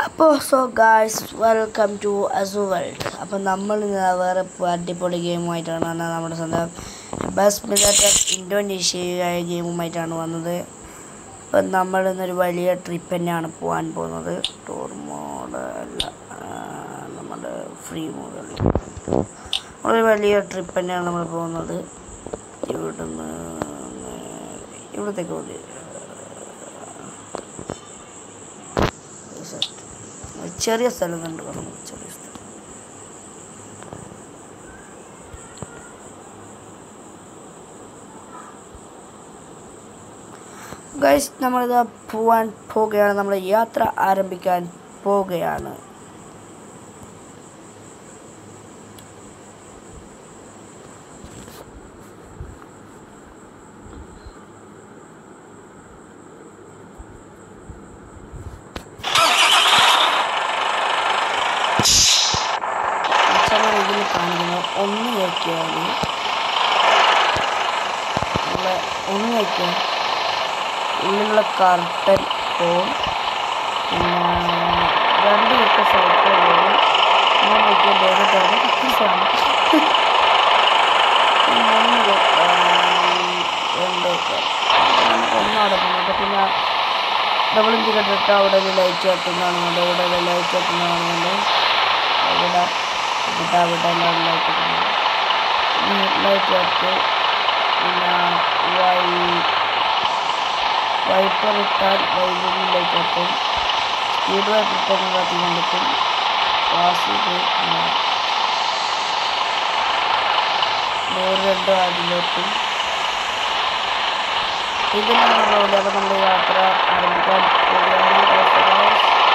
അപ്പോൾ so guys welcome to അസു world അപ്പോൾ നമ്മൾ ഇന്ന് വേറെ ഇപ്പൊ അടിപൊളി ഗെയിമുമായിട്ടാണ് വന്നത് നമ്മുടെ സ്വന്തം ബസ് മിലിറ്റർ ഇൻഡോനേഷ്യ ഗെയിമുമായിട്ടാണ് വന്നത് അപ്പം നമ്മൾ ഇന്നൊരു വലിയ ട്രിപ്പ് തന്നെയാണ് പോകാൻ പോകുന്നത് ടൂർ മോഡ് അല്ല ആ, നമ്മുടെ ഫ്രീ മോഡൽ ഒരു വലിയ ട്രിപ്പ് തന്നെയാണ് നമ്മൾ പോകുന്നത് ഇവിടുന്ന് ഇവിടത്തേക്ക് മതി ചെറിയ സ്ഥലം കണ്ടു നമുക്ക് ചെറിയ സ്ഥലം ഗൈസ് നമ്മളിത് പോവാൻ പോവുകയാണ് നമ്മൾ യാത്ര ആരംഭിക്കാൻ പോവുകയാണ് അച്ഛനെ ഇതിൽ കാണിക്കുന്നത് ഒന്ന് വയ്ക്കാൻ നമ്മളെ ഒന്ന് വയ്ക്കാൻ ഉള്ളിലുള്ള കർട്ടൻ പോവും പിന്നെ രണ്ട് വിട്ട സൈക്കിൾ പോകും മൂന്ന് വയ്ക്കാൻ വേറെ തുറന്ന് കുക്കീസാണ് മൂന്ന് വെക്കാൻ രണ്ട് വെക്കാൻ നമുക്ക് ഒന്ന് അവിടെ പോകുന്നുണ്ട് പിന്നെ ഡബിൾ ഇഞ്ച് കണ്ടിട്ട് അവിടെ ഒരു ലൈറ്റ് കത്തുന്നതാണുണ്ട് ഇവിടെ ഒരു ലൈറ്റ് കത്തുന്നതാണുണ്ട് ഇവിടെ ഇവിടെ അവിടെ എല്ലാം ലൈറ്റ് കത്തുന്നു ലൈറ്റ് കത്ത് പിന്നെ വൈ വൈപ്പർ ഇട്ടാൽ വൈദ്യുതി ലൈറ്റ് കത്തും സ്പീഡ് വൈപ്പർ ഇട്ടാൽ കത്തി കണ്ടെത്തും വാസ് ഡോർ രണ്ട് അതിലെത്തും ഇതിനുള്ളതുകൊണ്ട് അപ്പോൾ നമ്മൾ യാത്ര ആരംഭിക്കാൻ പോവുകയാണ്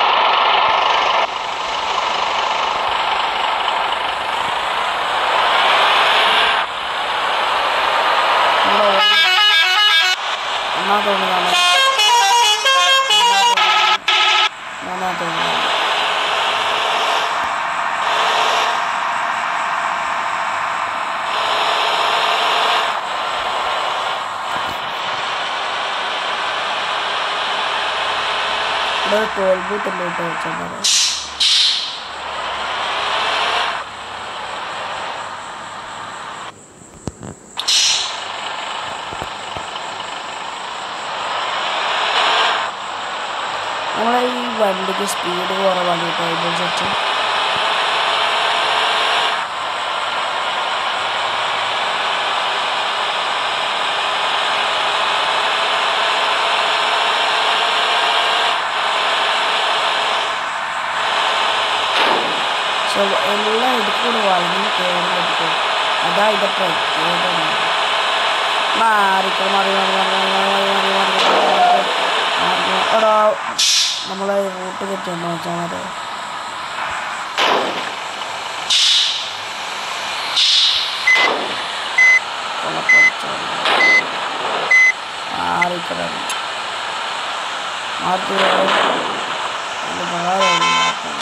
ഒന്നാം തോന്നുന്നതാണ് മൂന്നാം തോന്നുന്നതാണ് ഇവിടെ ഒരു ടോൾ ബൂത്ത് ഉണ്ട് കേട്ടോ വെച്ചാൽ നമ്മളെ ഈ വണ്ടിക്ക് സ്പീഡ് കുറവാണ് കേട്ടോ ഇതിനനുസരിച്ച് പക്ഷെ എല്ലാം ഇടുക്കൂടെ വളഞ്ഞ് കയറി എടുക്കും അതാ ഇത് പ്രത്യേകത മാറിക്കോ മാറി മാറി മാറി മാറി മാറി മാറി മാറി മാറി മാറി മാറി എടാ നമ്മളെ റൂട്ട് തെറ്റുണ്ടോ വെച്ചാൽ മതി മാറിക്കണം മാറ്റി അത് ഭാരം മാറ്റണം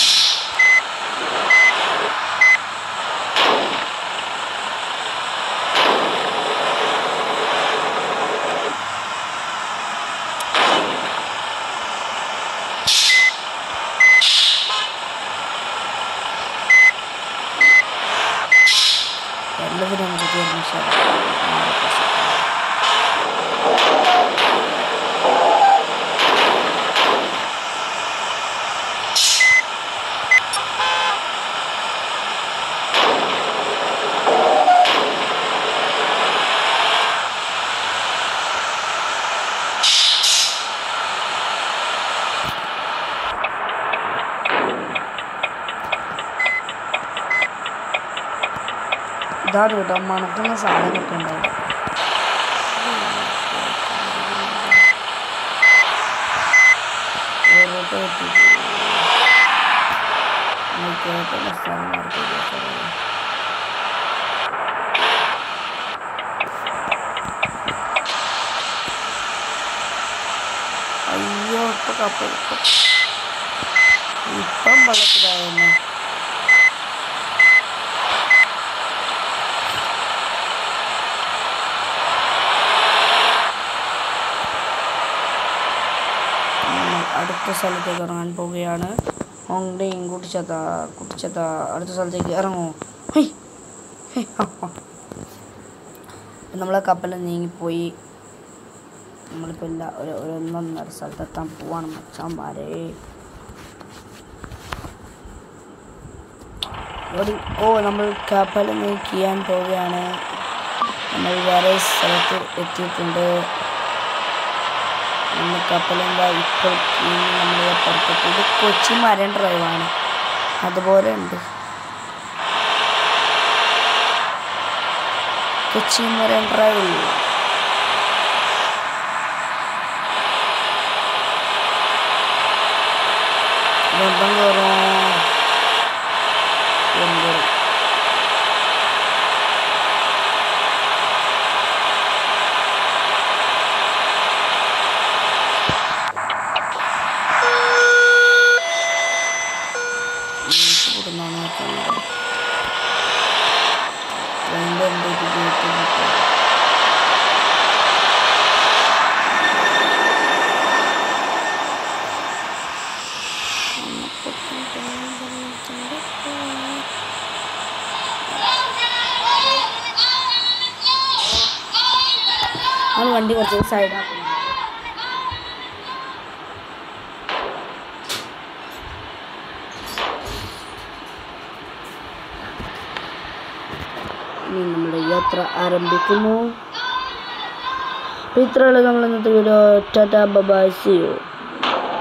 എല്ലാവരും നമുക്ക് തീർന്നിച്ചാൽ ഇതാണ് കേട്ടോ മണക്കുന്ന സാധനമൊക്കെ ഉണ്ടാവും ഓരോരുത്തർ എത്തിയിട്ട് കേട്ടുള്ള സ്ഥലം മാർക്ക് ചെയ്ത് അയ്യോ ഇപ്പൊ കപ്പൽ ഇപ്പം ഇപ്പം വെള്ളത്തിലായെന്നെ നമ്മൾ അടുത്ത സ്ഥലത്തേക്ക് ഇറങ്ങാൻ പോവുകയാണ് ഓങ്ടേയും കുട്ടിച്ചത്ത കുട്ടിച്ചത്ത അടുത്ത സ്ഥലത്തേക്ക് ഇറങ്ങുമോ ഹൈ ഹൈ, ആ, ആ. അപ്പം നമ്മളെ കപ്പൽ നീങ്ങിപ്പോയി നമ്മളിപ്പോൾ ഇല്ല ഒരു ഒരു ഒന്നൊന്നര സ്ഥലത്തെത്താൻ പോവാണ് മച്ചാന്മാരെ ഓടി ഓ നമ്മൾ കപ്പൽ നീക്കിയാൻ പോവുകയാണ് നമ്മൾ വേറെ സ്ഥലത്ത് എത്തിയിട്ടുണ്ട് നമ്മൾ കപ്പലെന്താ ഇപ്പോൾ ഇനി നമ്മൾ പുറത്തേക്ക് ഇത് കൊച്ചി മരൻ ഡ്രൈവാണ് അതുപോലെ ഉണ്ട് കൊച്ചി മരൻ ഡ്രൈവ് ബന്ധം കയറും എന്ത് ഇവിടുന്നാണ് നോക്കുന്നത് ട്രെയിനിൻ്റെ എൻ്റെ ഇത് ഗേറ്റ് കിട്ടും അവൻ വണ്ടി കുറച്ച് സൈഡാക്കുന്നു ഇനി നമ്മുടെ യാത്ര ആരംഭിക്കുന്നു അപ്പോൾ ഇത്രയുള്ള നമ്മൾ ഇന്നത്തെ video tata bye bye see U